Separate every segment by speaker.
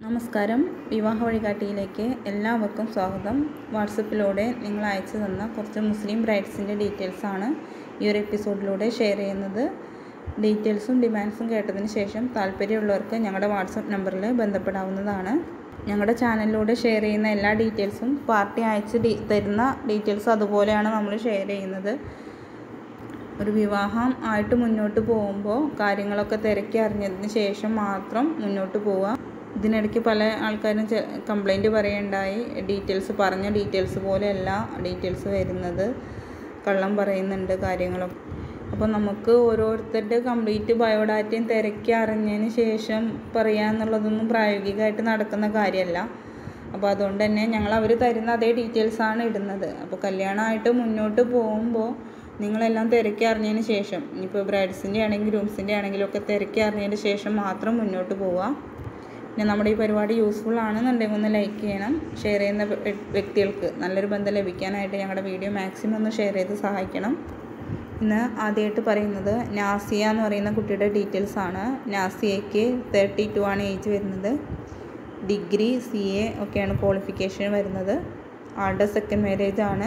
Speaker 1: നമസ്കാരം വിവാഹ വഴികാട്ടിയിലേക്ക് എല്ലാവർക്കും സ്വാഗതം വാട്സപ്പിലൂടെ നിങ്ങൾ അയച്ചു തന്ന കുറച്ച് മുസ്ലിം ബ്രൈഡ്സിൻ്റെ ഡീറ്റെയിൽസാണ് ഈ ഒരു എപ്പിസോഡിലൂടെ ഷെയർ ചെയ്യുന്നത് ഡീറ്റെയിൽസും ഡിമാൻഡ്സും കേട്ടതിന് ശേഷം താല്പര്യമുള്ളവർക്ക് ഞങ്ങളുടെ വാട്സപ്പ് നമ്പറിൽ ബന്ധപ്പെടാവുന്നതാണ് ഞങ്ങളുടെ ചാനലിലൂടെ ഷെയർ ചെയ്യുന്ന എല്ലാ ഡീറ്റെയിൽസും പാർട്ടി അയച്ച് ഡീ തരുന്ന ഡീറ്റെയിൽസ് അതുപോലെയാണ് നമ്മൾ ഷെയർ ചെയ്യുന്നത് ഒരു വിവാഹം ആയിട്ട് മുന്നോട്ട് പോകുമ്പോൾ കാര്യങ്ങളൊക്കെ തിരക്കി അറിഞ്ഞതിന് ശേഷം മാത്രം മുന്നോട്ട് പോവുക ഇതിനിടയ്ക്ക് പല ആൾക്കാരും കംപ്ലൈൻറ്റ് പറയുണ്ടായി ഡീറ്റെയിൽസ് പറഞ്ഞ ഡീറ്റെയിൽസ് പോലെയല്ല ഡീറ്റെയിൽസ് വരുന്നത് കള്ളം പറയുന്നുണ്ട് കാര്യങ്ങളൊക്കെ അപ്പോൾ നമുക്ക് ഓരോരുത്തരുടെ കംപ്ലീറ്റ് ബയോഡാറ്റയും തിരക്കി അറിഞ്ഞതിന് ശേഷം പറയുക എന്നുള്ളതൊന്നും പ്രായോഗികമായിട്ട് നടക്കുന്ന കാര്യമല്ല അപ്പോൾ അതുകൊണ്ട് തന്നെ ഞങ്ങൾ അവർ തരുന്ന അതേ ഡീറ്റെയിൽസാണ് ഇടുന്നത് അപ്പോൾ കല്യാണമായിട്ട് മുന്നോട്ട് പോകുമ്പോൾ നിങ്ങളെല്ലാം തിരക്കി അറിഞ്ഞതിന് ശേഷം ഇനിയിപ്പോൾ ബ്രൈഡ്സിൻ്റെ ആണെങ്കിലും ഗ്രൂംസിൻ്റെ ആണെങ്കിലും ഒക്കെ തിരക്കി അറിഞ്ഞതിന് ശേഷം മാത്രം മുന്നോട്ട് പോവുക പിന്നെ നമ്മുടെ ഈ പരിപാടി യൂസ്ഫുൾ ആണെന്നുണ്ടെങ്കിൽ ഒന്ന് ലൈക്ക് ചെയ്യണം ഷെയർ ചെയ്യുന്ന വ്യക്തികൾക്ക് നല്ലൊരു ബന്ധം ലഭിക്കാനായിട്ട് ഞങ്ങളുടെ വീഡിയോ മാക്സിമം ഒന്ന് ഷെയർ ചെയ്ത് സഹായിക്കണം ഇന്ന് ആദ്യമായിട്ട് പറയുന്നത് നാസിയ എന്ന് പറയുന്ന കുട്ടിയുടെ ഡീറ്റെയിൽസ് ആണ് നാസിയയ്ക്ക് തേർട്ടി ടു ആണ് ഏജ് വരുന്നത് ഡിഗ്രി സി എ ഒക്കെയാണ് ക്വാളിഫിക്കേഷൻ വരുന്നത് ആളുടെ സെക്കൻഡ് മാരേജ് ആണ്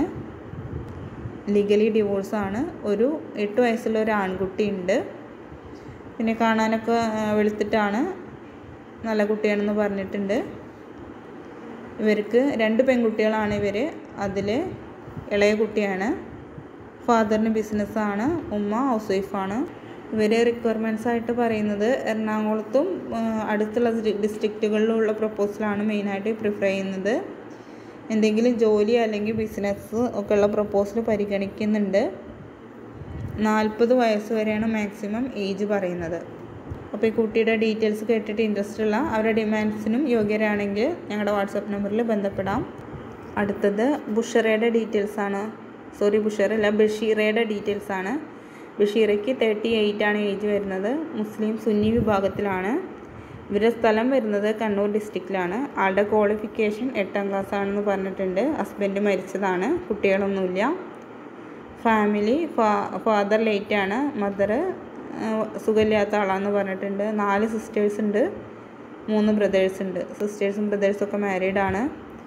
Speaker 1: ലീഗലി ഡിവോഴ്സാണ് ഒരു എട്ട് വയസ്സുള്ള ഒരു ആൺകുട്ടി ഉണ്ട് പിന്നെ കാണാനൊക്കെ വെളുത്തിട്ടാണ് നല്ല കുട്ടിയാണെന്ന് പറഞ്ഞിട്ടുണ്ട് ഇവർക്ക് രണ്ട് പെൺകുട്ടികളാണ് ഇവർ അതിൽ ഇളയ കുട്ടിയാണ് ഫാദറിന് ബിസിനസ്സാണ് ഉമ്മ ഹൗസ് വൈഫാണ് ഇവർ റിക്വയർമെൻറ്റ്സ് ആയിട്ട് പറയുന്നത് എറണാകുളത്തും അടുത്തുള്ള ഡിസ്ട്രിക്റ്റുകളിലുള്ള പ്രപ്പോസലാണ് മെയിനായിട്ട് പ്രിഫർ ചെയ്യുന്നത് എന്തെങ്കിലും ജോലി അല്ലെങ്കിൽ ബിസിനസ് ഒക്കെ ഉള്ള പ്രപ്പോസൽ പരിഗണിക്കുന്നുണ്ട് നാൽപ്പത് വയസ്സ് വരെയാണ് മാക്സിമം ഏജ് പറയുന്നത് അപ്പോൾ ഈ കുട്ടിയുടെ ഡീറ്റെയിൽസ് കേട്ടിട്ട് ഇൻട്രസ്റ്റ് ഉള്ള അവരുടെ ഡിമാൻഡ്സിനും യോഗ്യരാണെങ്കിൽ ഞങ്ങളുടെ വാട്സാപ്പ് നമ്പറിൽ ബന്ധപ്പെടാം അടുത്തത് ബുഷറയുടെ ഡീറ്റെയിൽസ് ആണ് സോറി ബുഷറല്ല ബഷീറയുടെ ഡീറ്റെയിൽസ് ആണ് ബഷീറയ്ക്ക് തേർട്ടി എയ്റ്റ് ആണ് ഏജ് വരുന്നത് മുസ്ലിം സുന്നി വിഭാഗത്തിലാണ് ഇവരുടെ സ്ഥലം വരുന്നത് കണ്ണൂർ ഡിസ്ട്രിക്റ്റിലാണ് ആളുടെ ക്വാളിഫിക്കേഷൻ എട്ടാം ക്ലാസ് ആണെന്ന് പറഞ്ഞിട്ടുണ്ട് ഹസ്ബൻഡ് മരിച്ചതാണ് കുട്ടികളൊന്നുമില്ല ഫാമിലി ഫാ ഫാദർ ലേറ്റ് ആണ് മദർ സുഖമില്ലാത്ത ആളാന്ന് പറഞ്ഞിട്ടുണ്ട് നാല് സിസ്റ്റേഴ്സ് ഉണ്ട് മൂന്ന് ബ്രദേഴ്സ് ഉണ്ട് സിസ്റ്റേഴ്സും ബ്രദേഴ്സും ഒക്കെ മാരീഡ് ആണ്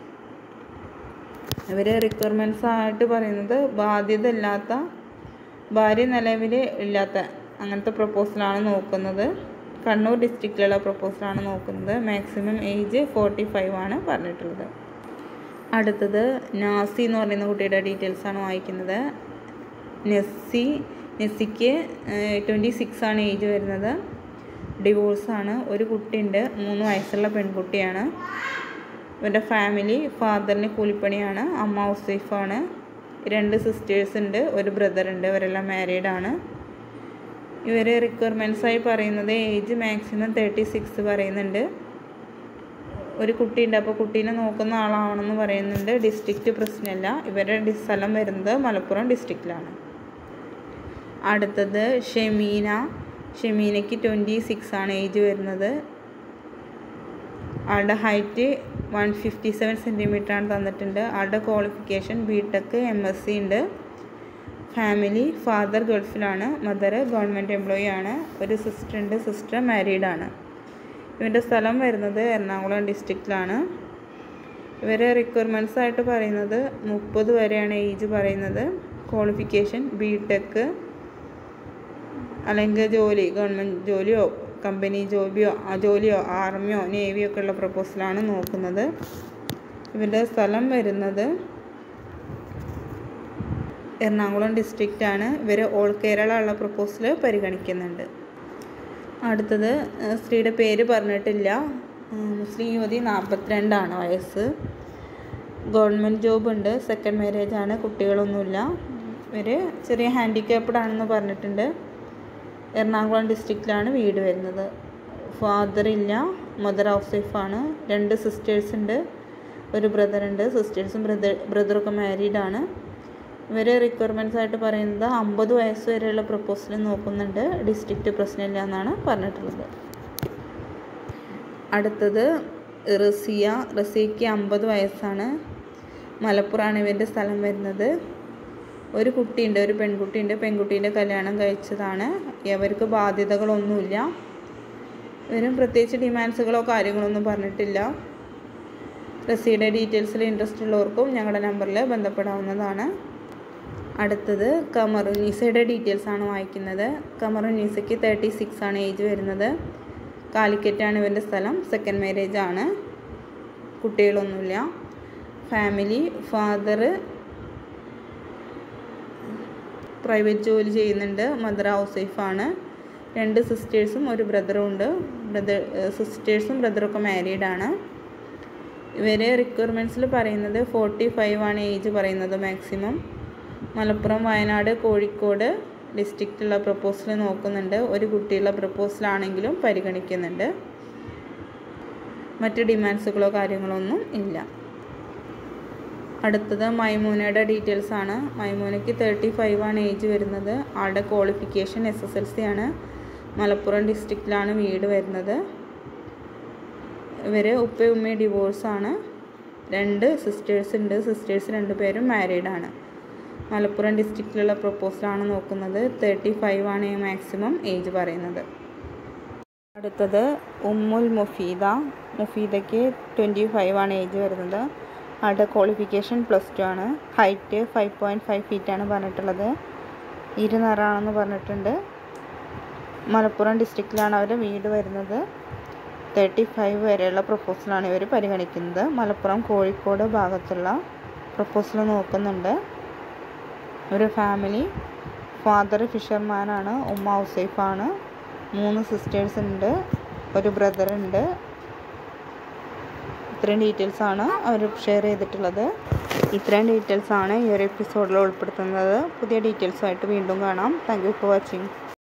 Speaker 1: ഇവർ റിക്വയർമെൻറ്റ്സ് ആയിട്ട് പറയുന്നത് ബാധ്യത ഇല്ലാത്ത ഭാര്യ നിലവിൽ ഇല്ലാത്ത അങ്ങനത്തെ പ്രപ്പോസലാണ് നോക്കുന്നത് കണ്ണൂർ ഡിസ്ട്രിക്റ്റിലുള്ള പ്രപ്പോസലാണ് നോക്കുന്നത് മാക്സിമം ഏജ് ഫോർട്ടി ഫൈവ് ആണ് പറഞ്ഞിട്ടുള്ളത് അടുത്തത് നാസി എന്ന് പറയുന്ന കുട്ടിയുടെ ഡീറ്റെയിൽസ് ആണ് വായിക്കുന്നത് നെസ്സി നെസ്സിക്ക് ട്വൻറ്റി സിക്സ് ആണ് ഏജ് വരുന്നത് ഡിവോഴ്സാണ് ഒരു കുട്ടിയുണ്ട് മൂന്ന് വയസ്സുള്ള പെൺകുട്ടിയാണ് ഇവരുടെ ഫാമിലി ഫാദറിന് കൂലിപ്പണിയാണ് അമ്മ ഹൗസ് വൈഫാണ് രണ്ട് സിസ്റ്റേഴ്സ് ഉണ്ട് ഒരു ബ്രദർ ഉണ്ട് ഇവരെല്ലാം മാരീഡ് ആണ് ഇവർ റിക്വയർമെൻറ്റ്സ് ആയി പറയുന്നത് ഏജ് മാക്സിമം തേർട്ടി സിക്സ് പറയുന്നുണ്ട് ഒരു കുട്ടിയുണ്ട് അപ്പോൾ കുട്ടീനെ നോക്കുന്ന ആളാണെന്ന് പറയുന്നുണ്ട് ഡിസ്ട്രിക്റ്റ് പ്രശ്നമല്ല ഇവരുടെ സ്ഥലം വരുന്നത് മലപ്പുറം ഡിസ്ട്രിക്റ്റിലാണ് അടുത്തത് ഷെമീന ഷെമീനയ്ക്ക് ട്വൻറ്റി സിക്സ് ആണ് ഏജ് വരുന്നത് ആളുടെ height one fifty seven centimetre ആണ് തന്നിട്ടുണ്ട് ആളുടെ qualification B tech M S C ഉണ്ട് ഫാമിലി ഫാദർ ഗൾഫിലാണ് മദർ ഗവൺമെൻറ് എംപ്ലോയി ആണ് ഒരു സിസ്റ്റർ ഉണ്ട് സിസ്റ്റർ മാരീഡ് ആണ് ഇവൻ്റെ സ്ഥലം വരുന്നത് എറണാകുളം ഡിസ്ട്രിക്റ്റിലാണ് ഇവരെ റിക്വയർമെൻറ്റ്സ് ആയിട്ട് പറയുന്നത് മുപ്പത് വരെയാണ് ഏജ് പറയുന്നത് ക്വാളിഫിക്കേഷൻ ബി ടെക് അല്ലെങ്കിൽ ജോലി ഗവൺമെൻറ് ജോലിയോ കമ്പനി ജോബിയോ ജോലിയോ ആർമിയോ നേവിയോ ഒക്കെ ഉള്ള പ്രപ്പോസലാണ് നോക്കുന്നത് ഇവരുടെ സ്ഥലം വരുന്നത് എറണാകുളം ഡിസ്ട്രിക്റ്റാണ് ഇവർ ഓൾ കേരള ഉള്ള പ്രപ്പോസൽ പരിഗണിക്കുന്നുണ്ട് അടുത്തത് സ്ത്രീയുടെ പേര് പറഞ്ഞിട്ടില്ല മുസ്ലിം യുവതി നാൽപ്പത്തിരണ്ടാണ് വയസ്സ് ഗവൺമെൻറ് ജോബ് ഉണ്ട് സെക്കൻഡ് മാരേജ് ആണ് കുട്ടികളൊന്നുമില്ല ഇവർ ചെറിയ ഹാൻഡിക്യാപ്ഡ് ആണെന്ന് പറഞ്ഞിട്ടുണ്ട് എറണാകുളം ഡിസ്ട്രിക്റ്റിലാണ് വീട് വരുന്നത് ഫാദർ ഇല്ല മദർ ഹൗസ് വൈഫാണ് രണ്ട് സിസ്റ്റേഴ്സ് ഉണ്ട് ഒരു ബ്രദർ ഉണ്ട് സിസ്റ്റേഴ്സും ബ്രദർ ബ്രദറൊക്കെ മാരീഡ് ആണ് ഇവർ റിക്വയർമെൻറ്റ്സ് ആയിട്ട് പറയുന്നത് അമ്പത് വയസ്സ് വരെയുള്ള പ്രപ്പോസൽ നോക്കുന്നുണ്ട് ഡിസ്ട്രിക്റ്റ് പ്രശ്നമില്ല എന്നാണ് പറഞ്ഞിട്ടുള്ളത് അടുത്തത് റസിയ റസിയയ്ക്ക് അമ്പത് വയസ്സാണ് മലപ്പുറമാണ് ഇവൻ്റെ സ്ഥലം വരുന്നത് ഒരു കുട്ടിയുണ്ട് ഒരു പെൺകുട്ടിയുണ്ട് പെൺകുട്ടീൻ്റെ കല്യാണം കഴിച്ചതാണ് ഇവർക്ക് ബാധ്യതകളൊന്നുമില്ല ഇവരും പ്രത്യേകിച്ച് ഡിമാൻഡ്സുകളോ കാര്യങ്ങളോ ഒന്നും പറഞ്ഞിട്ടില്ല റസീയുടെ ഡീറ്റെയിൽസിൽ ഇൻട്രസ്റ്റ് ഉള്ളവർക്കും ഞങ്ങളുടെ നമ്പറിൽ ബന്ധപ്പെടാവുന്നതാണ് അടുത്തത് കമറുനീസയുടെ ഡീറ്റെയിൽസ് ആണ് വായിക്കുന്നത് കമറുനീസയ്ക്ക് തേർട്ടി സിക്സ് ആണ് ഏജ് വരുന്നത് കാലിക്കറ്റാണ് ഇവൻ്റെ സ്ഥലം സെക്കൻഡ് മാരേജ് ആണ് കുട്ടികളൊന്നുമില്ല ഫാമിലി ഫാദർ പ്രൈവറ്റ് ജോലി ചെയ്യുന്നുണ്ട് മദർ ഹൗസ് വൈഫാണ് രണ്ട് സിസ്റ്റേഴ്സും ഒരു ബ്രദറും ഉണ്ട് ബ്രദർ സിസ്റ്റേഴ്സും ബ്രദറൊക്കെ മാരീഡ് ആണ് ഇവർ റിക്വയർമെൻറ്റ്സിൽ പറയുന്നത് ഫോർട്ടി ഫൈവ് ആണ് ഏജ് പറയുന്നത് മാക്സിമം മലപ്പുറം വയനാട് കോഴിക്കോട് ഡിസ്ട്രിക്റ്റിലുള്ള പ്രപ്പോസൽ നോക്കുന്നുണ്ട് ഒരു കുട്ടിയുള്ള പ്രപ്പോസലാണെങ്കിലും പരിഗണിക്കുന്നുണ്ട് മറ്റ് ഡിമാൻഡ്സുകളോ കാര്യങ്ങളോ ഒന്നും ഇല്ല അടുത്തത് മൈമൂനയുടെ ഡീറ്റെയിൽസ് ആണ് മൈമൂനയ്ക്ക് തേർട്ടി ഫൈവ് ആണ് ഏജ് വരുന്നത് ആളുടെ qualification S S L C ആണ് മലപ്പുറം ഡിസ്ട്രിക്റ്റിലാണ് വീട് വരുന്നത് ഇവർ ഉപ്പ ഉമ്മ ഡിവോഴ്സാണ് രണ്ട് സിസ്റ്റേഴ്സ് ഉണ്ട് സിസ്റ്റേഴ്സ് രണ്ട് പേരും മാരീഡ് ആണ് മലപ്പുറം ഡിസ്ട്രിക്റ്റിലുള്ള പ്രപ്പോസലാണ് നോക്കുന്നത് തേർട്ടി ഫൈവ് ആണ് മാക്സിമം ഏജ് പറയുന്നത് അടുത്തത് ഉമ്മുൽ മുഫീദ മുഫീദയ്ക്ക് ട്വൻറ്റി ഫൈവ് ആണ് ഏജ് വരുന്നത് ആളുടെ ക്വാളിഫിക്കേഷൻ പ്ലസ് ടു ആണ് height five point five feet ആണ് പറഞ്ഞിട്ടുള്ളത് ഇരുനിറാണെന്ന് പറഞ്ഞിട്ടുണ്ട് മലപ്പുറം ഡിസ്ട്രിക്റ്റിലാണ് അവരുടെ വീട് വരുന്നത് തേർട്ടി ഫൈവ് വരെയുള്ള പ്രപ്പോസലാണ് ഇവർ പരിഗണിക്കുന്നത് മലപ്പുറം കോഴിക്കോട് ഭാഗത്തുള്ള പ്രപ്പോസൽ നോക്കുന്നുണ്ട് ഒരു ഫാമിലി ഫാദർ ഫിഷർമാനാണ് ഉമ്മ ഹൗസ് വൈഫാണ് മൂന്ന് സിസ്റ്റേഴ്സ് ഉണ്ട് ഒരു ബ്രദർ ഉണ്ട് ഇത്രയും ഡീറ്റെയിൽസ് ആണ് അവർ ഷെയർ ചെയ്തിട്ടുള്ളത് ഇത്രയും ഡീറ്റെയിൽസ് ആണ് ഈ ഒരു എപ്പിസോഡിൽ ഉൾപ്പെടുത്തുന്നത് പുതിയ ഡീറ്റെയിൽസുമായിട്ട് വീണ്ടും കാണാം താങ്ക് യു ഫോർ വാച്ചിങ്